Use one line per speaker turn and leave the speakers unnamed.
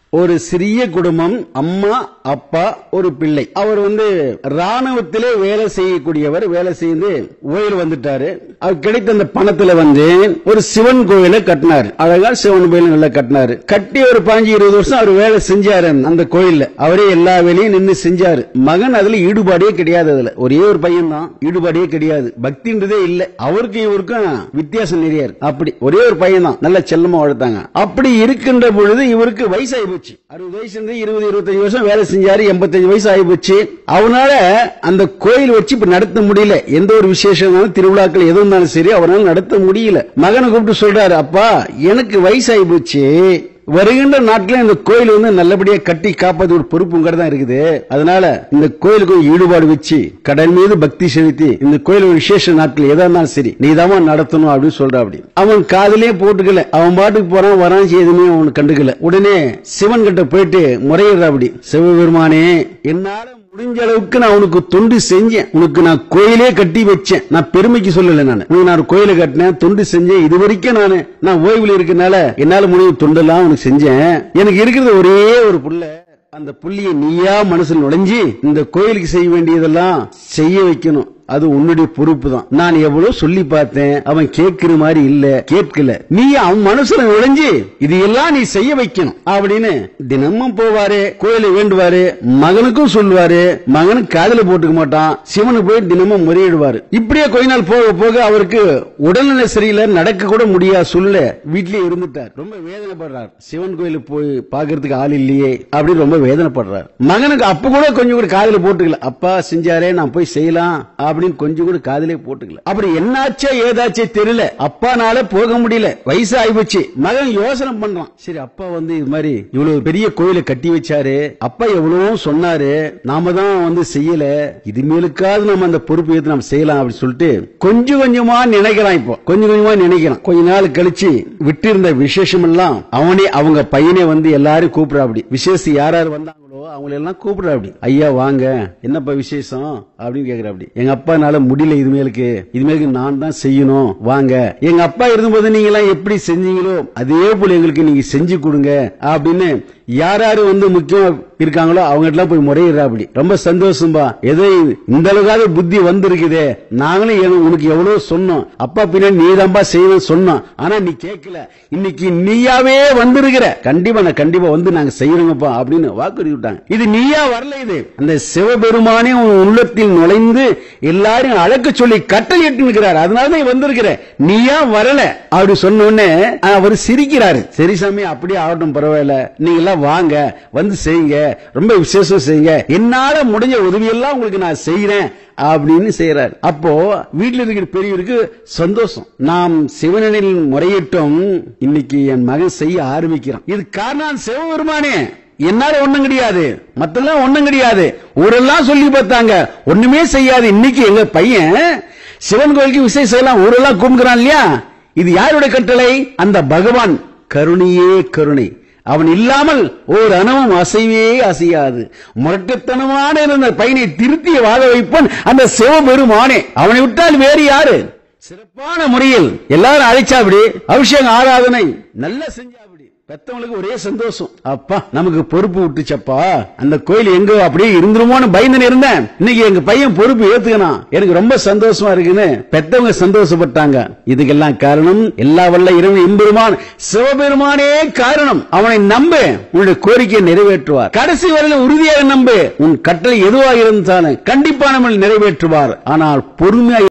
ஒரு சிறிய குடும்பம் அம்மா அப்பா ஒரு பிள்ளை அவர் வந்து ராணுவத்திலே வேலை செய்யக்கூடியவர் வேலை செய்து ஓய்வு வந்துட்டாரு அவர் கிடைத்த அந்த பணத்துல வந்து ஒரு சிவன் கோயிலை கட்டினாரு அழகா சிவன் கோயில் நல்லா கட்டினாரு கட்டி ஒரு பாஞ்சு இருபது வருஷம் அவர் வேலை செஞ்சாரு அந்த கோயில்ல அவரே எல்லா வேலையும் நின்னு செஞ்சாரு மகன் அதுல ஈடுபாடே கிடையாது அதுல ஒரே ஒரு பையன் தான் ஈடுபாடே கிடையாது பக்தின்றதே இல்ல அவருக்கு இவருக்கும் வித்தியாசம் நிறைய இருக்கு அப்படி ஒரே ஒரு பையன் தான் நல்ல செல்லமா வளர்த்தாங்க அப்படி இருக்கின்ற பொழுது இவருக்கு வயசாகி போச்சு அறுபது வயசு இருந்து இருபது இருபத்தஞ்சு வருஷம் வேலை செஞ்சாரு எண்பத்தஞ்சு வயசு ஆகி போச்சு அவனால அந்த கோயில் வச்சு இப்ப நடத்த முடியல எந்த ஒரு விசேஷம் திருவிழாக்கள் எது இருந்தாலும் சரி அவரால் நடத்த முடியல மகனை கூப்பிட்டு சொல்றாரு அப்பா எனக்கு வயசாகி போச்சு வருகின்ற நாட்களில் இந்த கோயில் வந்து நல்லபடியா கட்டி காப்பது ஒரு பொறுப்பு உங்கட தான் இருக்குது அதனால இந்த கோயிலுக்கு ஈடுபாடு வச்சு கடல் மீது பக்தி செலுத்தி இந்த கோயில் ஒரு விசேஷ நாட்கள் எதா இருந்தாலும் சரி நீதாம்மா நடத்தணும் அப்படின்னு சொல்ற அப்படி அவன் காதலே போட்டுக்கல அவன் பாட்டுக்கு போறான் வரான் எதுவுமே அவன் கண்டுக்கல உடனே சிவன் கிட்ட போயிட்டு முறையிடுற அப்படி சிவபெருமானே என்னால முடிஞ்ச அளவுக்கு நான் உனக்கு தொண்டு செஞ்சேன் உனக்கு நான் கோயிலே கட்டி வச்சேன் நான் பெருமைக்கு சொல்லல நான் உனக்கு நான் ஒரு கோயிலை கட்டினேன் தொண்டு செஞ்சேன் இது வரைக்கும் நான் நான் ஓய்வுல இருக்கனால என்னால முடியும் தொண்டெல்லாம் உனக்கு செஞ்சேன் எனக்கு இருக்கிறது ஒரே ஒரு புள்ள அந்த புள்ளிய நீயா மனசுல நுழைஞ்சு இந்த கோயிலுக்கு செய்ய வேண்டியதெல்லாம் செய்ய வைக்கணும் அது உன்னுடைய பொறுப்பு தான் நான் எவ்வளவு சொல்லி பார்த்தேன் அவன் கேட்கிற மாதிரி இல்ல கேட்கல நீ அவன் மனசுல நுழைஞ்சு இது எல்லாம் நீ செய்ய வைக்கணும் அப்படின்னு தினமும் போவாரு கோயிலை வேண்டுவாரு மகனுக்கும் சொல்லுவாரு மகனுக்கு காதுல போட்டுக்க மாட்டான் சிவனு போய் தினமும் முறையிடுவாரு இப்படியே கொஞ்ச நாள் போக போக அவருக்கு உடல்நிலை சரியில்லை நடக்க கூட முடியாத சூழ்நிலை வீட்லயே இருந்துட்டார் ரொம்ப வேதனைப்படுறார் சிவன் கோயிலுக்கு போய் பாக்குறதுக்கு ஆள் இல்லையே அப்படின்னு ரொம்ப வேதனைப்படுறார் மகனுக்கு அப்ப கூட கொஞ்சம் கூட காதுல போட்டுக்கல அப்பா செஞ்சாரே நான் போய் செய்யலாம் அப்படின்னு கொஞ்சம் கூட காதலே போட்டுக்கல அப்படி என்னாச்சே ஏதாச்சே தெரியல அப்பானால போக முடியல வயசு ஆயிப்போச்சு மகன் யோசனை பண்றான் சரி அப்பா வந்து இது மாதிரி இவ்வளவு பெரிய கோயிலை கட்டி வச்சாரு அப்பா எவ்வளவோ சொன்னாரு நாம தான் வந்து செய்யல இது மேலுக்காவது நம்ம அந்த பொறுப்பு ஏத்து நம்ம செய்யலாம் அப்படின்னு சொல்லிட்டு கொஞ்சம் கொஞ்சமா நினைக்கிறான் இப்போ கொஞ்சம் கொஞ்சமா நினைக்கிறான் கொஞ்ச நாள் கழிச்சு விட்டு இருந்த விசேஷம் எல்லாம் அவனே அவங்க பையனே வந்து எல்லாரும் கூப்பிடுறா அப்படி விசேஷம் யார் யார் வந்தாங்களோ அவங்களை எல்லாம் கூப்பிடுறா அப்படி ஐயா வாங்க என்னப்பா விசேஷம் அப்படின்னு கேக்குறா அப்படி எங்க அப்பானால முடியல இதுமேலுக்கு இதுமேலுக்கு நான் தான் செய்யணும் வாங்க எங்க அப்பா இருந்தபோது நீங்க எல்லாம் எப்படி செஞ்சீங்களோ அதே போல எங்களுக்கு நீங்க செஞ்சு கொடுங்க அப்படின்னு யார் யாரு வந்து முக்கியமா இருக்காங்களோ அவங்க எல்லாம் போய் முறையிடுறா அப்படி ரொம்ப சந்தோஷம்பா ஏதோ இந்த அளவுக்காவது புத்தி வந்திருக்குதே நாங்களும் என- உனக்கு எவ்வளவு சொன்னோம் அப்பா பின்னாடி நீதான்பா செய்யணும் சொன்னோம் ஆனா நீ கேட்கல இன்னைக்கு நீயாவே வந்திருக்கிற கண்டிப்பா நான் கண்டிப்பா வந்து நாங்க செய்யறோங்கப்பா அப்படின்னு வாக்குறுதி விட்டாங்க இது நீயா வரல இது அந்த சிவபெருமானே உன் உள்ளத்தில் நுழைந்து எல்லாரும் அழைக்க சொல்லி கட்டளையிட்டு நிற்கிறார் அதனால தான் வந்திருக்கிற நீயா வரல அப்படி சொன்ன உடனே அவர் சிரிக்கிறாரு சரி சாமி அப்படியே ஆகட்டும் பரவாயில்ல நீங்க எல்லாம் வாங்க வந்து செய்யுங்க ரொம்ப விசேஷம் செய்யுங்க என்னால முடிஞ்ச உதவியெல்லாம் உங்களுக்கு நான் செய்யறேன் அப்படின்னு செய்யறாரு அப்போ வீட்டில் இருக்கிற பெரியவருக்கு சந்தோஷம் நாம் சிவனில் முறையிட்டோம் இன்னைக்கு என் மகன் செய்ய ஆரம்பிக்கிறான் இது காரணம் சிவபெருமானே என்னால ஒண்ணும் கிடையாது மத்தெல்லாம் ஒண்ணும் கிடையாது ஊரெல்லாம் சொல்லி பார்த்தாங்க ஒண்ணுமே செய்யாது இன்னைக்கு எங்க பையன் சிவன் கோயிலுக்கு விசேஷம் எல்லாம் ஊரெல்லாம் கும்பிடுறான் இல்லையா இது யாருடைய கட்டளை அந்த பகவான் கருணையே கருணை அவன் இல்லாமல் ஓர் அணவும் அசைவே அசையாது முரட்டுத்தனமான இருந்த பையனை திருத்திய வாத வைப்பன் அந்த சிவபெருமானே அவனை விட்டால் வேறு யாரு சிறப்பான முறையில் எல்லாரும் அழைச்சா அப்படி அபிஷேகம் ஆராதனை நல்லா செஞ்சா அப்படி பெத்தவங்களுக்கு ஒரே சந்தோஷம் அப்பா நமக்கு பொறுப்பு விட்டுச்சப்பா அந்த கோயில் எங்க அப்படியே இருந்துருமோன்னு பயந்து இருந்தேன் இன்னைக்கு எங்க பையன் பொறுப்பு ஏத்துக்கணும் எனக்கு ரொம்ப சந்தோஷமா இருக்குன்னு பெத்தவங்க சந்தோஷப்பட்டாங்க இதுக்கெல்லாம் காரணம் எல்லா வல்ல இறைவன் எம்பெருமான் சிவபெருமானே காரணம் அவனை நம்பு உன்னுடைய கோரிக்கையை நிறைவேற்றுவார் கடைசி வரையில உறுதியாக நம்பு உன் கட்டளை எதுவாக இருந்தாலும் கண்டிப்பா நம்ம நிறைவேற்றுவார் ஆனால் பொறுமையாக